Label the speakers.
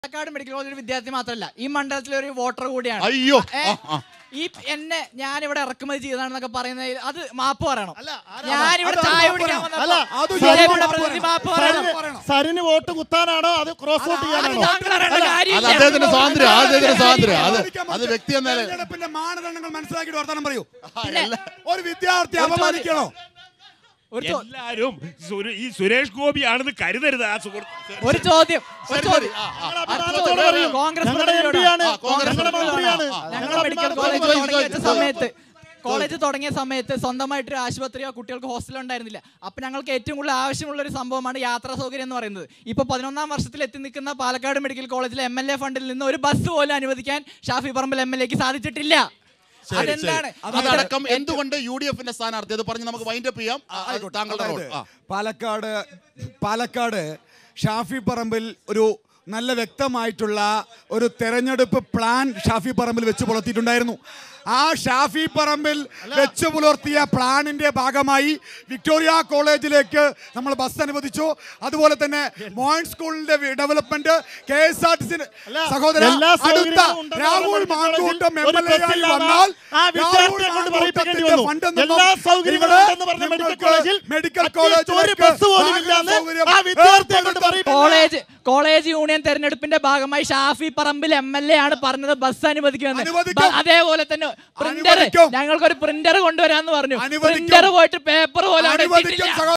Speaker 1: Palakkad medical college ഒരു വിദ്യാർത്ഥി മാത്രമല്ല ഈ മണ്ഡലത്തിലെ ഒരു വോട്ടർ കൂടിയാണ്
Speaker 2: അയ്യോ
Speaker 1: ഏ,
Speaker 2: ആ, ആ.
Speaker 1: ഈ എന്നെ ഞാൻ ഇവിടെ ഇറക്കുമതി ചെയ്തതാണെന്നൊക്കെ പറയുന്നതിൽ അത് മാപ്പ് പറയണം
Speaker 3: അല്ല, ആരാ-
Speaker 1: ഞാൻ ഇവിടെ
Speaker 3: അത്
Speaker 1: ചായ
Speaker 3: മാപ്പ്
Speaker 1: കുടിക്കാൻ
Speaker 3: പറയണം.
Speaker 1: വന്നപ്പോ
Speaker 3: അല്ല, അത്
Speaker 1: ബി ജെ പിയുടെ
Speaker 3: മാപ്പ്
Speaker 1: പ്രതിനിധി
Speaker 3: പറയണം.
Speaker 1: മാപ്പ് പറയണം
Speaker 3: പറയണം.
Speaker 4: സരിന് വോട്ട് കുത്താനാണോ അത് ക്രോസ് വോട്ട്
Speaker 1: അത്
Speaker 4: ചെയ്യാനാണോ
Speaker 1: താങ്കൾ അറിയേണ്ട
Speaker 2: അത്
Speaker 1: കാര്യമില്ല.
Speaker 2: അദ്ദേഹത്തിന്റെ സ്വാതന്ത്ര്യം അത് അദ്ദേഹത്തിന്റെ സ്വാതന്ത്ര്യം അത് അത് വ്യക്തി എന്ന നിലയിൽ
Speaker 3: തെരഞ്ഞെടുപ്പിന്റെ മാനദണ്ഡങ്ങൾ മനസ്സിലാക്കിയിട്ട് വർത്തമാനം പറയൂ
Speaker 1: പിന്നെ
Speaker 3: ഒരു വിദ്യാർത്ഥി
Speaker 1: ഒരു ചോദ്യം.
Speaker 3: അപമാനിക്കണോ
Speaker 1: ഒരു ചോ-
Speaker 5: എല്ലാരും സുര- ഈ സുരേഷ് ഗോപി ആണെന്ന് കരുതരുത് ആ സുഹൃത്ത്
Speaker 1: ഒരു ചോദ്യം ഒരു
Speaker 2: ശരി,
Speaker 1: ചോദ്യം
Speaker 2: ആ, ആ.
Speaker 1: അടുത്ത
Speaker 4: അഭിമാനത്തോടെ
Speaker 1: ചോദ്യം.
Speaker 4: പറയൂ.
Speaker 1: കോൺഗ്രസ്
Speaker 4: ഞങ്ങളുടെ
Speaker 1: പ്രതിനിധിയോട്
Speaker 4: MP ആണ്.
Speaker 2: ആ, കോൺഗ്രസ്
Speaker 4: ഞങ്ങളുടെ മന്ത്രിയാണ്
Speaker 2: ആ, ആ.
Speaker 1: ഞങ്ങൾ മെഡിക്കൽ
Speaker 4: അഭിമാനത്തോടെ
Speaker 1: കോളേജ്
Speaker 2: ചോദിച്ചു,
Speaker 1: തുടങ്ങിയ
Speaker 2: ചോദിച്ചു,
Speaker 1: സമയത്ത് കോളേജ് തുടങ്ങിയ സമയത്ത് സ്വന്തമായിട്ട് ഒരു ആശുപത്രിയോ കുട്ടികൾക്ക് ഹോസ്റ്റലോ ഉണ്ടായിരുന്നില്ല അപ്പൊ ഞങ്ങൾക്ക് ഏറ്റവും കൂടുതൽ ആവശ്യമുള്ള ഒരു സംഭവമാണ് യാത്രാ സൗകര്യം എന്ന് പറയുന്നത് ഇപ്പൊ പതിനൊന്നാം വർഷത്തിൽ എത്തി നിൽക്കുന്ന പാലക്കാട് മെഡിക്കൽ കോളേജിലെ എം എൽ എ ഫണ്ടിൽ നിന്ന് ഒരു ബസ് പോലും അനുവദിക്കാൻ ഷാഫി പറമ്പിൽ എം എൽ എക്ക് സാധിച്ചിട്ടില്ല
Speaker 2: ശരി, ശരി.
Speaker 1: അതെന്താണ്
Speaker 2: അതടക്കം എന്തുകൊണ്ട് യു ഡി എഫിന്റെ സ്ഥാനാർത്ഥി അത് പറഞ്ഞ് നമുക്ക് വൈൻഡ് അപ്പ് ചെയ്യാം ആ,
Speaker 3: ആയിക്കോട്ടെ.
Speaker 2: താങ്കളുടെ റോൾ
Speaker 3: അതായത്
Speaker 2: ആ.
Speaker 3: പാലക്കാട് പാലക്കാട് ഷാഫി പറമ്പിൽ ഒരു നല്ല വ്യക്തമായിട്ടുള്ള ഒരു തെരഞ്ഞെടുപ്പ് പ്ലാൻ ഷാഫി പറമ്പിൽ വെച്ച് പുലർത്തിയിട്ടുണ്ടായിരുന്നു ആ ഷാഫി പറമ്പിൽ വെച്ച് പുലർത്തിയ പ്ലാനിന്റെ ഭാഗമായി വിക്ടോറിയ കോളേജിലേക്ക് നമ്മൾ ബസ് അനുവദിച്ചു അതുപോലെ തന്നെ മോയൻ സ്കൂളിന്റെ development K S R T C സഹോദര
Speaker 4: എല്ലാ
Speaker 3: അടുത്ത
Speaker 4: സൗകര്യങ്ങളും ഉണ്ടെന്ന്
Speaker 3: രാഹുൽ
Speaker 4: പറഞ്ഞ
Speaker 3: മാങ്കൂട്ടം എം
Speaker 4: ഒരു
Speaker 3: എൽ എ ആയി
Speaker 4: ബസ്സില്ലാതെ
Speaker 3: വന്നാൽ
Speaker 4: ആ
Speaker 3: രാഹുൽ
Speaker 4: വിദ്യാർത്ഥിയെ കൊണ്ട് പറയിപ്പിക്കേണ്ടി
Speaker 3: മാങ്കൂട്ടത്തിന്റെ
Speaker 4: വന്നു.
Speaker 3: ഫണ്ട്
Speaker 4: എല്ലാ സൗകര്യങ്ങളും ഉണ്ടെന്ന് പറഞ്ഞ മെഡിക്കൽ കോളേജിൽ
Speaker 3: മെഡിക്കൽ
Speaker 4: at least ഒരു ബസ് പോലും ഇല്ലാതെ ആ വിദ്യാർത്ഥിയെ കൊണ്ട് പറയിപ്പിക്കാൻ
Speaker 1: കോളേജ് കോളേജ് യൂണിയൻ തെരഞ്ഞെടുപ്പിന്റെ ഭാഗമായി Shafi Parambil M L A ആണ് പറഞ്ഞത് ബസ് അനുവദിക്കുമെന്ന്
Speaker 3: അനുവദിക്കും.
Speaker 1: ബ- അതേപോലെ തന്നെ പ്രിന്റർ
Speaker 3: അനുവദിക്കും.
Speaker 1: ഞങ്ങൾക്കൊരു പ്രിന്റർ കൊണ്ടുവരാന്ന് പറഞ്ഞു
Speaker 3: അനുവദിക്കും.
Speaker 1: പ്രിന്റർ പോയിട്ട് പേപ്പർ പോലെ അവിടെ
Speaker 3: അനുവദിക്കും
Speaker 1: എത്തിയിട്ടില്ല.
Speaker 3: സഹോദരൻ